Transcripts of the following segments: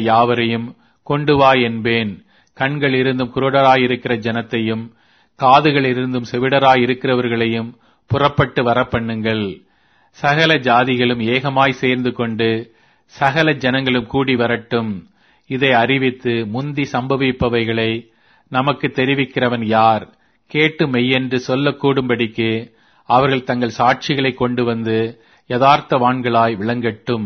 யாவரையும் கொண்டு வா என்பேன் கண்கள் இருந்தும் குருடராயிருக்கிற ஜனத்தையும் காதுகள் இருந்தும் செவிடராயிருக்கிறவர்களையும் புறப்பட்டு வரப்பண்ணுங்கள் சகல ஜாதிகளும் ஏகமாய் சேர்ந்து கொண்டு சகல ஜனங்களும் கூடி வரட்டும் இதை அறிவித்து முந்தி சம்பவிப்பவைகளை நமக்கு தெரிவிக்கிறவன் யார் கேட்டு மெய்யென்று சொல்லக்கூடும்படிக்கு அவர்கள் தங்கள் சாட்சிகளை கொண்டு வந்து யதார்த்தவான்களாய் விளங்கட்டும்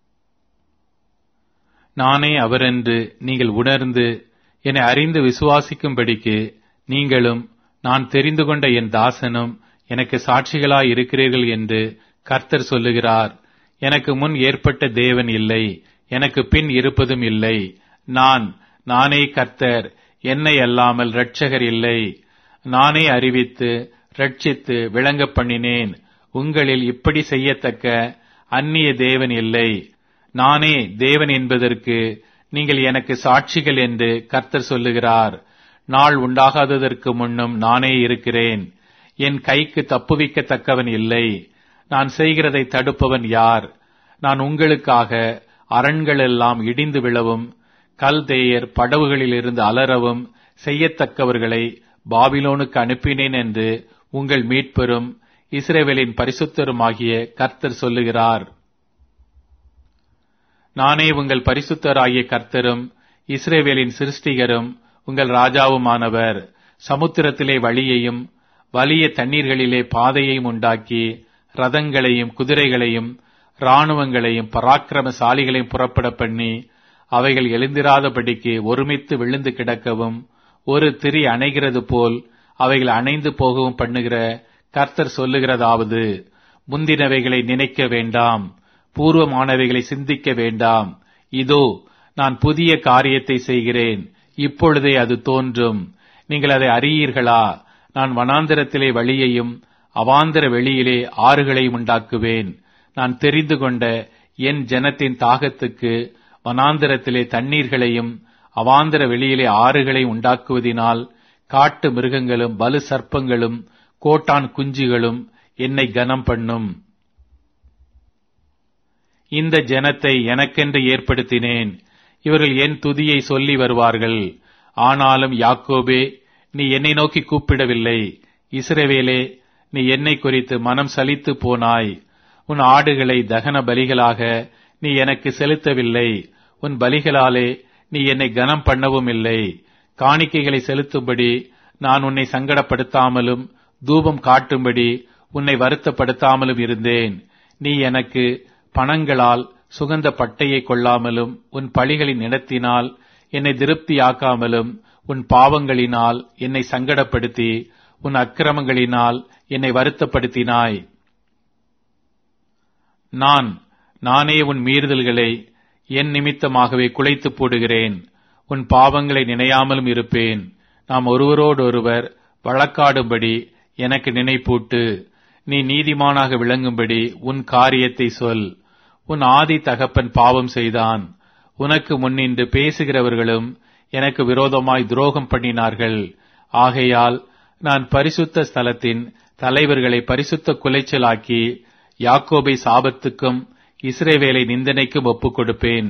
நானே அவரென்று நீங்கள் உணர்ந்து என்னை அறிந்து விசுவாசிக்கும்படிக்கு நீங்களும் நான் தெரிந்து கொண்ட என் தாசனும் எனக்கு சாட்சிகளாய் இருக்கிறீர்கள் என்று கர்த்தர் சொல்லுகிறார் எனக்கு முன் ஏற்பட்ட தேவன் இல்லை எனக்கு பின் இருப்பதும் இல்லை நான் நானே கர்த்தர் என்னை அல்லாமல் இரட்சகர் இல்லை நானே அறிவித்து ரட்சித்து விளங்க பண்ணினேன் உங்களில் இப்படி செய்யத்தக்க அந்நிய தேவன் இல்லை நானே தேவன் என்பதற்கு நீங்கள் எனக்கு சாட்சிகள் என்று கர்த்தர் சொல்லுகிறார் நாள் உண்டாகாததற்கு முன்னும் நானே இருக்கிறேன் என் கைக்கு தப்புவிக்கத்தக்கவன் இல்லை நான் செய்கிறதை தடுப்பவன் யார் நான் உங்களுக்காக அரண்களெல்லாம் இடிந்து விழவும் கல்தேயர் படவுகளிலிருந்து அலறவும் செய்யத்தக்கவர்களை பாபிலோனுக்கு அனுப்பினேன் என்று உங்கள் மீட்பெரும் இஸ்ரேவேலின் பரிசுத்தருமாகிய கர்த்தர் சொல்லுகிறார் நானே உங்கள் பரிசுத்தராகிய கர்த்தரும் இஸ்ரேவேலின் சிருஷ்டிகரும் உங்கள் ராஜாவுமானவர் சமுத்திரத்திலே வழியையும் வலிய தண்ணீர்களிலே பாதையையும் உண்டாக்கி ரதங்களையும் குதிரைகளையும் இராணுவங்களையும் பராக்கிரமசாலிகளையும் புறப்பட பண்ணி அவைகள் எழுந்திராதபடிக்கு ஒருமித்து விழுந்து கிடக்கவும் ஒரு திரி அணைகிறது போல் அவைகள் அணைந்து போகவும் பண்ணுகிற கர்த்தர் சொல்லுகிறதாவது முந்தினவைகளை நினைக்க வேண்டாம் பூர்வமானவைகளை சிந்திக்க வேண்டாம் இதோ நான் புதிய காரியத்தை செய்கிறேன் இப்பொழுதே அது தோன்றும் நீங்கள் அதை அறியீர்களா நான் வனாந்திரத்திலே வழியையும் அவாந்தர வெளியிலே ஆறுகளையும் உண்டாக்குவேன் நான் தெரிந்து கொண்ட என் ஜனத்தின் தாகத்துக்கு வனாந்திரத்திலே தண்ணீர்களையும் அவாந்தர வெளியிலே ஆறுகளையும் உண்டாக்குவதினால் காட்டு மிருகங்களும் பலு சர்ப்பங்களும் கோட்டான் குஞ்சுகளும் என்னை கனம் பண்ணும் இந்த ஜனத்தை எனக்கென்று ஏற்படுத்தினேன் இவர்கள் என் துதியை சொல்லி வருவார்கள் ஆனாலும் யாக்கோபே நீ என்னை நோக்கி கூப்பிடவில்லை இஸ்ரவேலே நீ என்னை குறித்து மனம் சலித்து போனாய் உன் ஆடுகளை தகன பலிகளாக நீ எனக்கு செலுத்தவில்லை உன் பலிகளாலே நீ என்னை கனம் பண்ணவும் இல்லை காணிக்கைகளை செலுத்தும்படி நான் உன்னை சங்கடப்படுத்தாமலும் தூபம் காட்டும்படி உன்னை வருத்தப்படுத்தாமலும் இருந்தேன் நீ எனக்கு பணங்களால் சுகந்த பட்டையை கொள்ளாமலும் உன் பழிகளின் இடத்தினால் என்னை திருப்தியாக்காமலும் உன் பாவங்களினால் என்னை சங்கடப்படுத்தி உன் அக்கிரமங்களினால் என்னை வருத்தப்படுத்தினாய் நான் நானே உன் மீறுதல்களை என் நிமித்தமாகவே குலைத்து போடுகிறேன் உன் பாவங்களை நினையாமலும் இருப்பேன் நாம் ஒருவரோடொருவர் வழக்காடும்படி எனக்கு நினைப்பூட்டு நீ நீதிமானாக விளங்கும்படி உன் காரியத்தை சொல் உன் ஆதி தகப்பன் பாவம் செய்தான் உனக்கு முன்னின்று பேசுகிறவர்களும் எனக்கு விரோதமாய் துரோகம் பண்ணினார்கள் ஆகையால் நான் பரிசுத்த ஸ்தலத்தின் தலைவர்களை பரிசுத்த குலைச்சலாக்கி யாக்கோபை சாபத்துக்கும் இஸ்ரேவேலை நிந்தனைக்கும் ஒப்புக் கொடுப்பேன்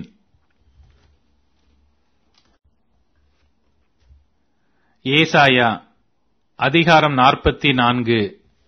ஏசாயா அதிகாரம் நாற்பத்தி நான்கு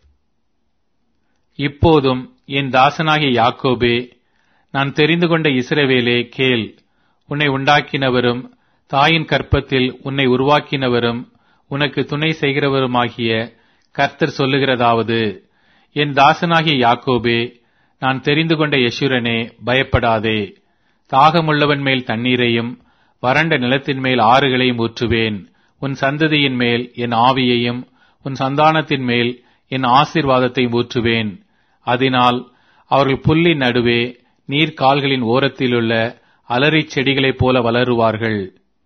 இப்போதும் என் தாசனாகிய யாக்கோபே நான் தெரிந்து கொண்ட இஸ்ரவேலே கேள் உன்னை உண்டாக்கினவரும் தாயின் கற்பத்தில் உன்னை உருவாக்கினவரும் உனக்கு துணை செய்கிறவருமாகிய கர்த்தர் சொல்லுகிறதாவது என் தாசனாகிய யாக்கோபே நான் தெரிந்து கொண்ட யசுரனே பயப்படாதே தாகமுள்ளவன் மேல் தண்ணீரையும் வறண்ட நிலத்தின் மேல் ஆறுகளையும் ஊற்றுவேன் உன் சந்ததியின் மேல் என் ஆவியையும் உன் சந்தானத்தின் மேல் என் ஆசீர்வாதத்தையும் ஊற்றுவேன் அதனால் அவர்கள் புல்லின் நடுவே நீர்க்கால்களின் ஓரத்திலுள்ள அலறிச் செடிகளைப் போல வளருவார்கள்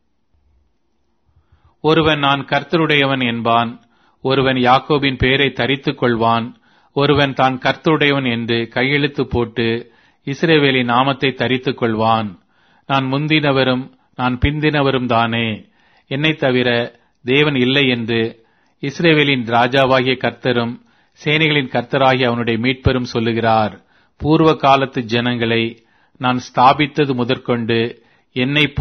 ஒருவன் நான் கர்த்தருடையவன் என்பான் ஒருவன் யாக்கோபின் பெயரை தரித்துக் கொள்வான் ஒருவன் தான் கர்த்தருடையவன் என்று கையெழுத்து போட்டு இஸ்ரேவேலின் நாமத்தை தரித்துக் கொள்வான் நான் முந்தினவரும் நான் பிந்தினவரும் தானே என்னைத் தவிர தேவன் இல்லை என்று இஸ்ரேவேலின் ராஜாவாகிய கர்த்தரும் சேனைகளின் கர்த்தராகிய அவனுடைய மீட்பரும் சொல்லுகிறார் பூர்வ காலத்து ஜனங்களை நான் ஸ்தாபித்தது முதற்கொண்டு என்னை